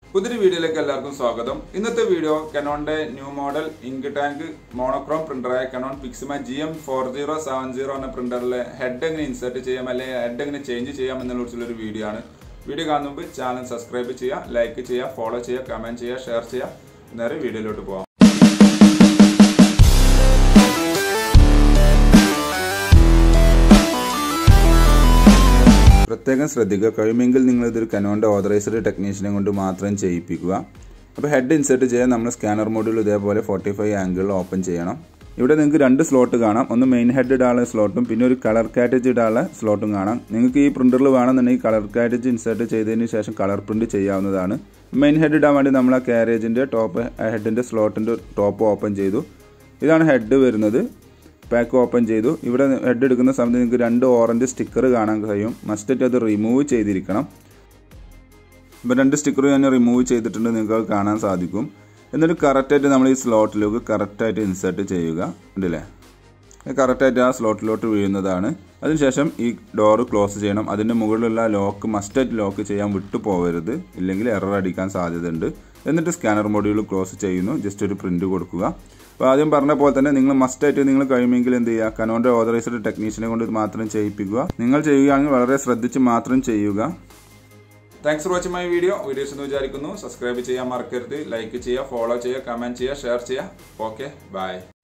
പുതിയൊരു വീഡിയോയിലേക്ക് എല്ലാവർക്കും സ്വാഗതം ഇന്നത്തെ വീഡിയോ കനോണിന്റെ new model ink tank monochrome പ്രിന്ററായ Canon Pixma G M four zero seven zero എന്ന പ്രിന്ററിലെ ഹെഡ് എങ്ങനെ ഇൻസേർട്ട് ചെയ്യാം അല്ലെങ്കിൽ ഹെഡ് എങ്ങനെ ചേഞ്ച് ചെയ്യാം എന്നതിനെ കുറിച്ചുള്ള ഒരു വീഡിയോ ആണ് വീഡിയോ കാണുന്ന മുമ്പ് ചാനൽ സബ്സ്ക്രൈബ് ചെയ്യുക ലൈക്ക് ചെയ്യുക ഫോളോ ചെയ്യുക കമന്റ് ചെയ്യുക ഷെയർ ചെയ്യുക നേരെ വീഡിയോയിലോട്ട് പോകാം പ്രത്യേകം ശ്രദ്ധിക്കുക കഴിയുമെങ്കിൽ നിങ്ങൾ ഇതൊരു കനോന്റെ ഓതറൈസ്ഡ് ടെക്നീഷ്യനെ കൊണ്ട് മാത്രം ചെയ്യിപ്പിക്കുക അപ്പോൾ ഹെഡ് ഇൻസേർട്ട് ചെയ്യാൻ നമ്മൾ സ്കാനർ മോഡ്യൂൾ ഇതേപോലെ ഫോർട്ടി ഫൈവ് ആംഗിളിൽ ഓപ്പൺ ചെയ്യണം ഇവിടെ നിങ്ങൾക്ക് രണ്ട് സ്ലോട്ട് കാണാം ഒന്ന് മെയിൻ ഹെഡ് ഇടാനുള്ള സ്ലോട്ടും പിന്നെ ഒരു കളർ കാറ്റേജ് ഇടാനുള്ള സ്ലോട്ടും കാണാം നിങ്ങൾക്ക് ഈ പ്രിന്ററിൽ വേണമെന്നുണ്ടെങ്കിൽ കളർ കാറ്റേജ് ഇൻസേർട്ട് ചെയ്തതിന് ശേഷം കളർ പ്രിന്റ് ചെയ്യാവുന്നതാണ് മെയിൻ ഹെഡ് ഇടാൻ വേണ്ടി നമ്മൾ ആ കാരേജിന്റെ ടോപ്പ് ഹെഡിന്റെ സ്ലോട്ടിന്റെ ടോപ്പ് ഓപ്പൺ ചെയ്തു ഇതാണ് ഹെഡ് വരുന്നത് പാക്ക് ഓപ്പൺ ചെയ്തു ഇവിടെ ഹെഡ് എടുക്കുന്ന സമയത്ത് നിങ്ങൾക്ക് രണ്ട് ഓറഞ്ച് സ്റ്റിക്കർ കാണാൻ കഴിയും മസ്റ്റായിട്ട് അത് റിമൂവ് ചെയ്തിരിക്കണം ഇപ്പോൾ രണ്ട് സ്റ്റിക്കർ ഞാൻ റിമൂവ് ചെയ്തിട്ടുണ്ട് നിങ്ങൾക്ക് അത് കാണാൻ സാധിക്കും എന്നിട്ട് കറക്റ്റായിട്ട് നമ്മൾ ഈ സ്ലോട്ടിലേക്ക് കറക്റ്റായിട്ട് ഇൻസേർട്ട് ചെയ്യുക ഉണ്ടല്ലേ കറക്റ്റായിട്ട് ആ സ്ലോട്ടിലോട്ട് വീഴുന്നതാണ് അതിനുശേഷം ഈ ഡോറ് ക്ലോസ് ചെയ്യണം അതിൻ്റെ മുകളിലുള്ള ലോക്ക് മസ്റ്റായിട്ട് ലോക്ക് ചെയ്യാൻ വിട്ടു പോകരുത് ഇല്ലെങ്കിൽ എറർ അടിക്കാൻ സാധ്യതയുണ്ട് എന്നിട്ട് സ്കാനർ മൊഡ്യൂൾ ക്ലോസ് ചെയ്യുന്നു ജസ്റ്റ് ഒരു പ്രിന്റ് കൊടുക്കുക അപ്പോൾ ആദ്യം പറഞ്ഞ പോലെ തന്നെ നിങ്ങൾ മസ്റ്റായിട്ട് നിങ്ങൾ കഴിയുമെങ്കിൽ എന്ത് ചെയ്യുക കനോന്റെ ഓതറൈസ്ഡ് ടെക്നീഷ്യനെ കൊണ്ട് മാത്രം ചെയ്യിപ്പിക്കുക നിങ്ങൾ ചെയ്യുകയാണെങ്കിൽ വളരെ ശ്രദ്ധിച്ച് മാത്രം ചെയ്യുക thanks for watching my video videos എന്ന് വിചാരിക്കുന്നു സബ്സ്ക്രൈബ് ചെയ്യാൻ മറക്കരുത് ലൈക്ക് ചെയ്യുക ഫോളോ ചെയ്യുക കമന്റ് ചെയ്യുക ഷെയർ ചെയ്യുക ഓക്കെ ബൈ